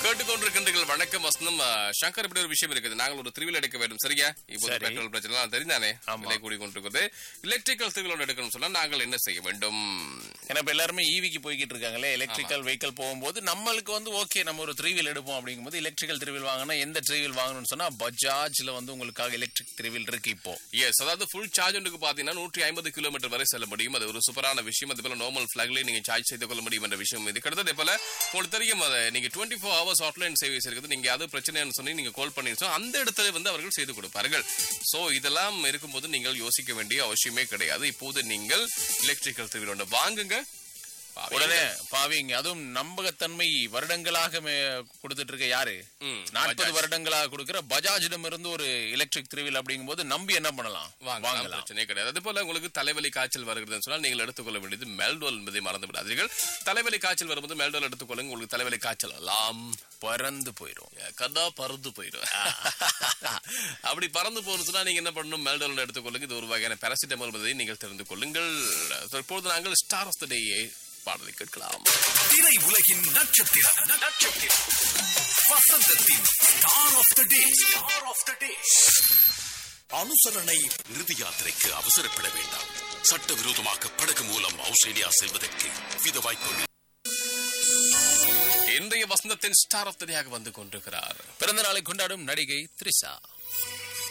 கேட்டுக்கொண்டிருக்கின்றீர்கள் வணக்கம் வசந்தம் அஹ், சங்கர் இப்படி ஒரு விஷயம் இருக்குது நாங்கள் ஒரு திருவிழா எடுக்க வேண்டும் சரியா இப்போ சரி. பெட்ரோல் பிரச்சனை எல்லாம் தெரிந்தானே ஆமா. விலை கூடி கொண்டிருக்குது எலக்ட்ரிக்கல் திருவிழா எடுக்கணும் சொன்னா நாங்கள் என்ன செய்ய வேண்டும் ஏன்னா இப்ப எல்லாருமே ஈவிக்கு போய்கிட்டு இருக்காங்களே எலக்ட்ரிக்கல் வெஹிக்கல் போகும்போது நம்மளுக்கு வந்து ஓகே நம்ம ஒரு த்ரீ வீல் எடுப்போம் அப்படிங்கும்போது எலக்ட்ரிக்கல் த்ரீ வீல் வாங்கினா எந்த த்ரீ வீல் வாங்கணும்னு சொன்னா பஜாஜ்ல வந்து உங்களுக்காக எலக்ட்ரிக் த்ரீ வீல் இருக்கு இப்போ எஸ் அதாவது ஃபுல் சார்ஜ் ஒன்றுக்கு பாத்தீங்கன்னா நூற்றி ஐம்பது கிலோமீட்டர் வரை செல்ல முடியும் அது ஒரு சூப்பரான விஷயம் அது போல நார்மல் பிளாக்லயே நீங்க சார்ஜ் செய்து கொள்ள முடியும் என்ற விஷயம் இது கிட்டத்தட்ட போல உங்களுக்கு தெரியும் அதை நீங்க twenty four hours offline service இருக்குது நீங்க அது பிரச்சனைன்னு சொல்லி நீங்க கால் பண்ணி so அந்த இடத்துல வந்து அவர்கள் செய்து கொடுப்பார்கள் சோ இதெல்லாம் இருக்கும்போது நீங்கள் யோசிக்க வேண்டிய அவசியமே கிடையாது இப்போது நீங்கள் எலக்ட்ரிக்கல் திருவிழா வாங்குங்க உடனே பாவிங்க அதுவும் நம்பகத்தன்மை வருடங்களாக மே- கொடுத்துட்டு இருக்க யாரு ம், நாற்பது பஜாஜ். வருடங்களாக கொடுக்கிற பஜாஜிடம் இருந்து ஒரு எலக்ட்ரிக் த்ரீ வீல் அப்படிங்கும்போது நம்பி என்ன பண்ணலாம் வாங்கலாம் வாங்கலாம் பிரச்சனையே கிடையாது அதே போல உங்களுக்கு தலைவலி காய்ச்சல் வருகிறதுன்னு சொன்னால் நீங்கள் எடுத்துக்கொள்ள வேண்டியது மெல்டோல் என்பதை மறந்து விடாதீர்கள் தலைவலி காய்ச்சல் வரும்போது மெல்டோல் எடுத்துக்கொள்ளுங்க உங்களுக்கு தலைவலி காய்ச்சல் எல்லாம் பறந்து போயிடும் கதா பறந்து போயிடும் அப்படி பறந்து போறதுன்னா நீங்க என்ன பண்ணணும் மெல்டோல் எடுத்துக்கொள்ளுங்க இது ஒரு வகையான பேராசிட்டமால் என்பதை நீங்கள் தெரிந்து கொள்ளுங்கள் இப்பொழுது நாங்கள் ஸ்டார் ஆஃப் த டே பாடலை கேட்கலாம் திரை உலகின் நட்சத்திரம் நட்சத்திரம் வசந்தத்தின் star of the day star of the day அனுசரணை இறுதி யாத்திரைக்கு அவசரப்பட வேண்டாம் சட்டவிரோதமாக படகு மூலம் ஆஸ்திரேலியா செல்வதற்கு வித வாய்ப்புகள் இன்றைய வசந்தத்தின் ஸ்டார் ஆஃப் த டேயாக வந்து கொண்டிருக்கிறார் பிறந்த நாளை கொண்டாடும் நடிகை த்ரிஷா